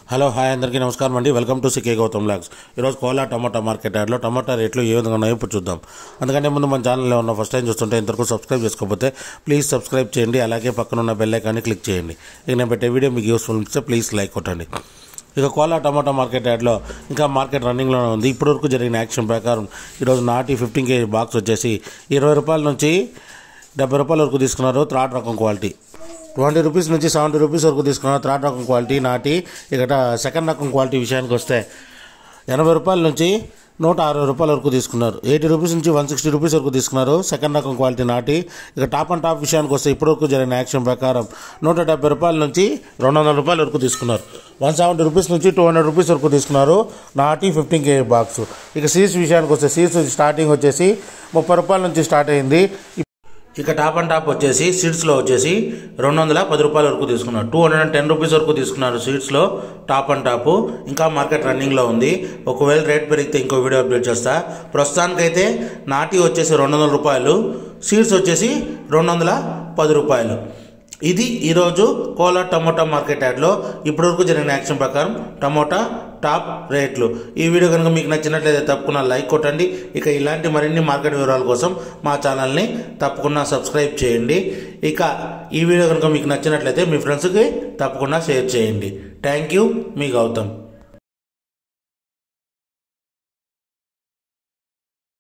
hello hi అందరికీ నమస్కారం అండి welcome to C K Gautham vlogs ఈరోజు కోలా టమాటా మార్కెట్ యాడ్లో టమాటా రేట్లు ఏ విధంగా ఉన్నాయో ఇప్పుడు చూద్దాం అందుకంటే ముందు మన ఛానల్లో ఉన్న ఫస్ట్ టైం చూస్తుంటే ఇంతవరకు సబ్స్క్రైబ్ చేసుకోకపోతే ప్లీజ్ సబ్స్క్రైబ్ చేయండి అలాగే పక్కన ఉన్న బెల్ ఐకాన్ని క్లిక్ చేయండి ఇక నేను పెట్టే వీడియో మీకు యూస్ఫుల్ ఇస్తే ప్లీజ్ లైక్ కొట్టండి ఇక కోలా టమాటా మార్కెట్ యాడ్లో ఇంకా మార్కెట్ రన్నింగ్లోనే ఉంది ఇప్పటివరకు జరిగిన యాక్షన్ ప్రకారం ఈరోజు నాటి ఫిఫ్టీన్ కేజీ బాక్స్ వచ్చేసి ఇరవై రూపాయల నుంచి డెబ్బై రూపాయల వరకు తీసుకున్నారు థర్డ్ రకం క్వాలిటీ ట్వంటీ రూపీస్ నుంచి సెవెంటీ రూపీస్ వరకు తీసుకున్నారు థర్డ్ రకం క్వాలిటీ నాటి ఇక్కడ సెకండ్ రకం క్వాలిటీ విషయానికి వస్తే ఎనభై రూపాయల నుంచి నూట అరవై రూపాయల వరకు తీసుకున్నారు ఎయిటీ రూపీస్ నుంచి వన్ సిక్స్టీ రూపీస్ వరకు తీసుకున్నారు సెకండ్ రకం క్వాలిటీ నాటి ఇక టాప్ అండ్ టాప్ విషయానికి వస్తే ఇప్పటివరకు జరిగిన యాక్షన్ ప్రకారం నూట డెబ్బై రూపాయల నుంచి రెండు వందల రూపాయల వరకు తీసుకున్నారు వన్ సెవెంటీ రూపీస్ నుంచి టూ హండ్రెడ్ రూపీస్ వరకు తీసుకున్నారు నాటి ఫిఫ్టీన్ కే బాక్స్ ఇక సీడ్స్ విషయానికి వస్తే సీడ్స్ స్టార్టింగ్ వచ్చేసి ముప్పై రూపాయల నుంచి స్టార్ట్ అయింది ఇక టాప్ అండ్ టాప్ వచ్చేసి సీట్స్లో వచ్చేసి రెండు వందల పది రూపాయల వరకు తీసుకున్నారు two hundred and ten rupees వరకు తీసుకున్నారు సీట్స్లో టాప్ అండ్ టాప్ ఇంకా మార్కెట్ రన్నింగ్లో ఉంది ఒకవేళ రేట్ పెరిగితే ఇంకో వీడియో అప్డేట్ చేస్తా ప్రస్తుతానికైతే నాటి వచ్చేసి రెండు వందల రూపాయలు సీడ్స్ వచ్చేసి రెండు వందల పది రూపాయలు ఇది ఈరోజు కోలా టమోటా మార్కెట్ యాడ్లో ఇప్పటివరకు జరిగిన యాక్షన్ ప్రకారం టమోటా టాప్ రేట్లు ఈ వీడియో కనుక మీకు నచ్చినట్లయితే తప్పకుండా లైక్ కొట్టండి ఇక ఇలాంటి మరిన్ని మార్కెట్ వివరాల కోసం మా ఛానల్ని తప్పకుండా సబ్స్క్రైబ్ చేయండి ఇక ఈ వీడియో కనుక మీకు నచ్చినట్లయితే మీ ఫ్రెండ్స్కి తప్పకుండా షేర్ చేయండి థ్యాంక్ యూ మీ గౌతమ్